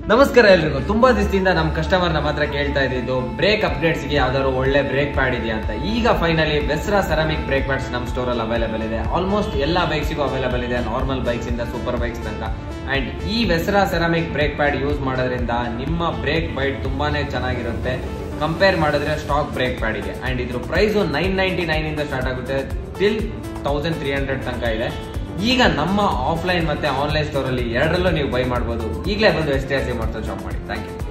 ನಮಸ್ಕಾರ ಎಲ್ರಿಗೂ ತುಂಬಾ ದಿವಸದಿಂದ ನಮ್ಮ ಕಸ್ಟಮರ್ ನಮ್ಮ ಹತ್ರ ಕೇಳ್ತಾ ಇದ್ದಿದ್ದು ಬ್ರೇಕ್ ಅಪ್ಡೇಟ್ಸ್ ಗೆ ಯಾವ್ದಾದ್ರು ಒಳ್ಳೆ ಬ್ರೇಕ್ ಪ್ಯಾಡ್ ಇದೆಯಾ ಅಂತ ಈಗ finally Vesrah ceramic brake pads ನಮ್ಮ ಸ್ಟೋರ್ ಅಲ್ಲಿ ಅವೈಲೇಬಲ್ ಇದೆ ಆಲ್ಮೋಸ್ಟ್ ಎಲ್ಲ ಬೈಕ್ಸಿಗೂ ಅವೈಲೇಬಲ್ ಇದೆ ನಾರ್ಮಲ್ ಬೈಕ್ಸ್ ಇಂದ ಸೂಪರ್ ಬೈಕ್ಸ್ ತನಕ ಅಂಡ್ ಈ Vesrah ceramic brake pad use ಮಾಡೋದ್ರಿಂದ ನಿಮ್ಮ ಬ್ರೇಕ್ ಬೈಟ್ ತುಂಬಾನೇ ಚೆನ್ನಾಗಿರುತ್ತೆ ಕಂಪೇರ್ ಮಾಡಿದ್ರೆ ಸ್ಟಾಕ್ ಬ್ರೇಕ್ ಪ್ಯಾಡಿಗೆ ಅಂಡ್ ಇದ್ರ ಪ್ರೈಸ್ ನೈನ್ ನೈಂಟಿ ನೈನ್ ಇಂದ ಸ್ಟಾರ್ಟ್ ಆಗುತ್ತೆ ಟಿಲ್ ತೌಸಂಡ್ ತ್ರೀ ಹಂಡ್ರೆಡ್ ತನಕ ಇದೆ ಈಗ ನಮ್ಮ ಆಫ್ಲೈನ್ ಮತ್ತೆ ಆನ್ಲೈನ್ ಸ್ಟೋರ್ ಅಲ್ಲಿ ಎರಡರಲ್ಲೂ ನೀವು ಬೈ ಮಾಡಬಹುದು ಈಗಲೇ ಬಂದು ಎಸ್ ಟಿ ಆರ್ ಸಿ ಮಾಡ್ತಾ ಶಾಪ್ ಮಾಡಿ ಥ್ಯಾಂಕ್ ಯು